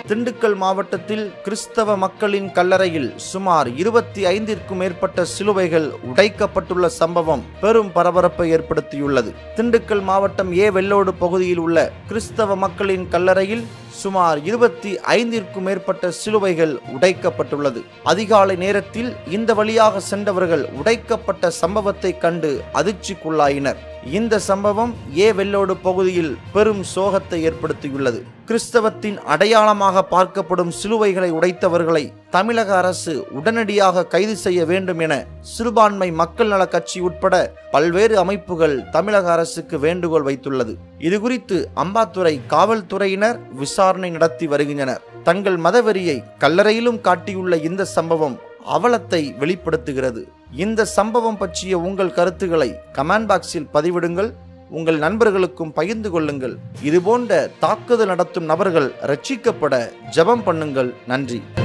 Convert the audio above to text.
திண்டுக்கல் மாவட்டத்தில் கிறிஸ்தவ மக்களின் கல்லறையில் சுமார் இருபத்தி ஐந்திற்கும் மேற்பட்ட சிலுவைகள் உடைக்கப்பட்டுள்ள சம்பவம் பெரும் பரபரப்பை ஏற்படுத்தியுள்ளது திண்டுக்கல் மாவட்டம் ஏ வெள்ளோடு பகுதியில் உள்ள கிறிஸ்தவ மக்களின் கல்லறையில் சுமார் இருபத்தி ஐந்திற்கும் மேற்பட்ட சிலுவைகள் உடைக்கப்பட்டுள்ளது அதிகாலை நேரத்தில் இந்த வழியாக சென்றவர்கள் உடைக்கப்பட்ட சம்பவத்தை கண்டு அதிர்ச்சிக்குள்ளாயினர் இந்த சம்பவம் ஏ வெள்ளோடு பகுதியில் பெரும் சோகத்தை ஏற்படுத்தியுள்ளது கிறிஸ்தவத்தின் அடையாளமாக பார்க்கப்படும் சிலுவைகளை உடைத்தவர்களை தமிழக அரசு உடனடியாக கைது செய்ய வேண்டும் என சிறுபான்மை மக்கள் நல கட்சி உட்பட பல்வேறு அமைப்புகள் தமிழக அரசுக்கு வேண்டுகோள் வைத்துள்ளது இதுகுறித்து அம்பாத்துறை காவல்துறையினர் விசாரணை நடத்தி வருகின்றனர் தங்கள் மதவெறியை கல்லறையிலும் காட்டியுள்ள இந்த சம்பவம் அவலத்தை வெளிப்படுத்துகிறது இந்த சம்பவம் பற்றிய உங்கள் கருத்துக்களை கமெண்ட் பாக்ஸில் பதிவிடுங்கள் உங்கள் நண்பர்களுக்கும் பகிர்ந்து கொள்ளுங்கள் இதுபோன்ற தாக்குதல் நடத்தும் நபர்கள் ரட்சிக்கப்பட ஜெபம் பண்ணுங்கள் நன்றி